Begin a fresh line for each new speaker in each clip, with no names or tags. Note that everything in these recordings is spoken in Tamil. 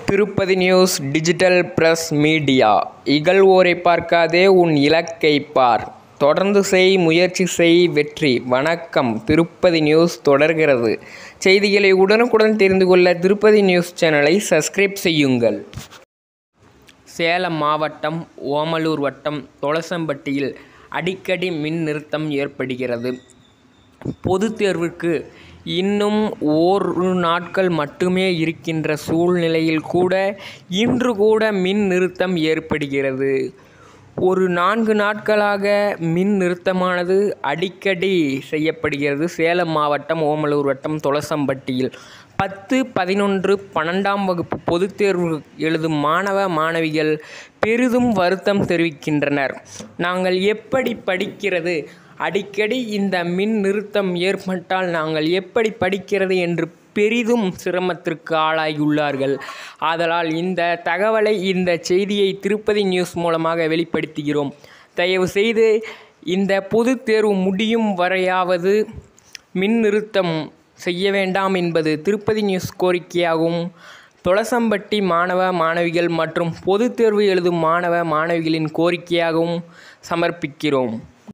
Tirupati news digital press media இகழ்வோரை பார்க்காதே உன் இலக்கை பார் தொடர்ந்து செய் முயற்சி செய் வெற்றி வணக்கம் திருப்பதி நியூஸ் தொடர்கிறது செய்திகளை உடனுக்குடன் தெரிந்து கொள்ள திருப்பதி நியூஸ் சேனலை சப்ஸ்கிரைப் செய்யுங்கள் சேலம் மாவட்டம் ஓமலூர் வட்டம் தொலசம்பட்டியில் அடிக்கடி மின் நிறுத்தம் ஏற்படுகிறது பொதுத் தேர்வுக்கு இன்னும் ஓரு நாட்கள் மட்டுமே இருக்கின்ற சூழ்நிலையில் கூட இன்று கூட மின் நிறுத்தம் ஏற்படுகிறது ஒரு நான்கு நாட்களாக மின் நிறுத்தமானது அடிக்கடி செய்யப்படுகிறது சேலம் மாவட்டம் ஓமலூர் வட்டம் தொலசம்பட்டியில் பத்து பதினொன்று பன்னெண்டாம் வகுப்பு பொதுத் தேர்வு எழுதும் மாணவ மாணவிகள் பெரிதும் வருத்தம் தெரிவிக்கின்றனர் நாங்கள் எப்படி படிக்கிறது அடிக்கடி இந்த மின் நிறுத்தம் ஏற்பட்டால் நாங்கள் எப்படி படிக்கிறது என்று பெரிதும் சிரமத்திற்கு ஆளாகியுள்ளார்கள் ஆதலால் இந்த தகவலை இந்த செய்தியை திருப்பதி நியூஸ் மூலமாக வெளிப்படுத்துகிறோம் தயவு செய்து இந்த பொதுத் தேர்வு முடியும் வரையாவது மின் நிறுத்தம் செய்ய வேண்டாம் என்பது திருப்பதி நியூஸ் கோரிக்கையாகவும் தொலசம்பட்டி மாணவ மாணவிகள் மற்றும் பொதுத் தேர்வு எழுதும் மாணவ மாணவிகளின் கோரிக்கையாகவும் சமர்ப்பிக்கிறோம்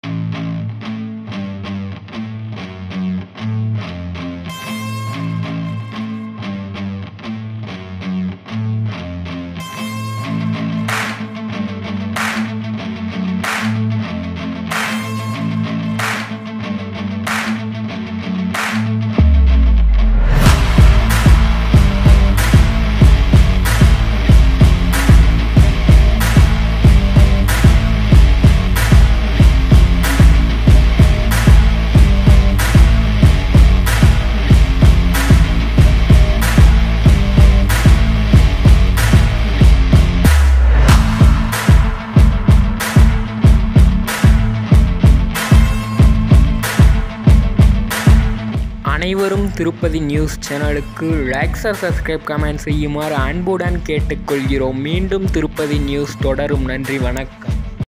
அனைவரும் திருப்பதி நியூஸ் சேனலுக்கு லைக்ஸ் சப்ஸ்கிரைப் கமெண்ட் செய்யுமாறு அன்புடன் கேட்டுக்கொள்கிறோம் மீண்டும் திருப்பதி நியூஸ் தொடரும் நன்றி வணக்கம்